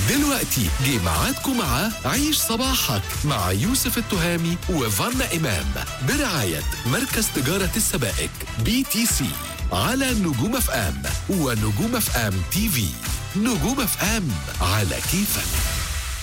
دلوقتي جه ميعادكم مع عيش صباحك مع يوسف التهامي وفانا إمام برعاية مركز تجارة السبائك بي تي سي على نجوم اف ام ونجوم اف ام تي في نجوم اف ام على كيفك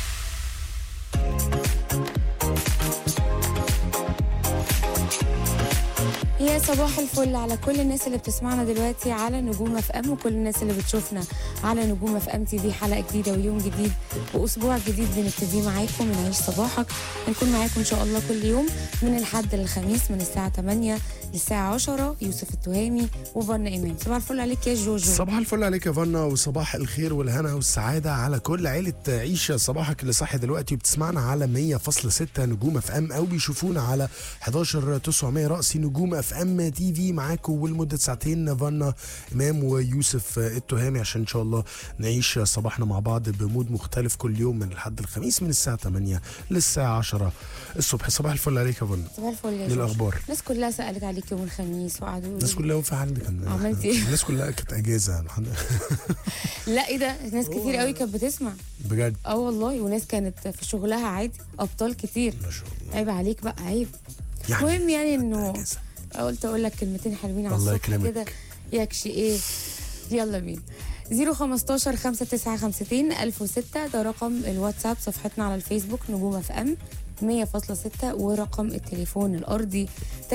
يا صباح الفل على كل الناس اللي بتسمعنا دلوقتي على نجوم اف ام وكل الناس اللي بتشوفنا على نجوم اف ام تي في حلقه جديده ويوم جديد واسبوع جديد بنبتدي معاكم من عيش صباحك هنكون معاكم ان شاء الله كل يوم من الحد للخميس من الساعه 8 للساعه 10 يوسف التهامي وفن امام صباح الفل عليك يا جوجو صباح الفل عليك يا فنا وصباح الخير والهنا والسعادة على كل عيلة عيشة صباحك اللي صاحي دلوقتي وبتسمعنا على 100.6 نجوم اف ام او بيشوفونا على 11 900 رأسي نجوم اف ام تي في معاكم ولمدة ساعتين فنا امام ويوسف التهامي عشان ان شاء الله نعيش صباحنا مع بعض بمود مختلف كل يوم من الحد الخميس من الساعة 8 للساعة 10 الصبح صباح الفل عليك يا فنا صباح الفل يا ايه جوجو الأخبار؟ الناس كلها سالت عليك يوم الخميس وقعدوا يقولوا الناس لي- كلها في حد كان عملت إيه؟ الناس كلها كانت اجازه لا ايه ده ناس كتير قوي كانت بتسمع بجد اه والله وناس كانت في شغلها عادي ابطال كتير ما شاء الله عيب عليك بقى عيب يعني المهم يعني انه أجازة. قلت اقول لك كلمتين حلوين على الله الصبح يكرمك. كده يكشي ايه يلا بينا 015 5952 1006 ده رقم الواتساب صفحتنا على الفيسبوك نجوم اف ام 100.6 ورقم التليفون الارضي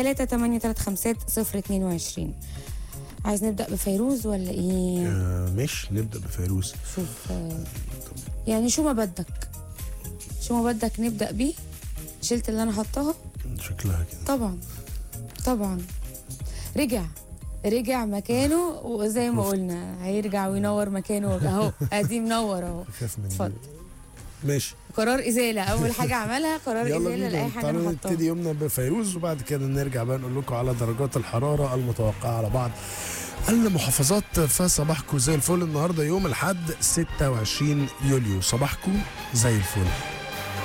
3835022 عايز نبدا بفيروز ولا ايه؟ آه ماشي نبدا بفيروز شوف آه، يعني شو ما بدك شو ما بدك نبدا بيه شلت اللي انا حطاها شكلها كده طبعا طبعا رجع رجع مكانه وزي ما قلنا هيرجع وينور مكانه اهو ادي منور اهو خاف من اتفضل ماشي قرار ازاله اول حاجه عملها قرار يلا ازاله لاي بينا حاجه تعالوا انا نبتدي حطاها يومنا بفيروز وبعد كده نرجع بقى نقول لكم على درجات الحراره المتوقعه على بعض المحافظات فصباحكم زي الفل النهارده يوم الاحد 26 يوليو صباحكم زي الفل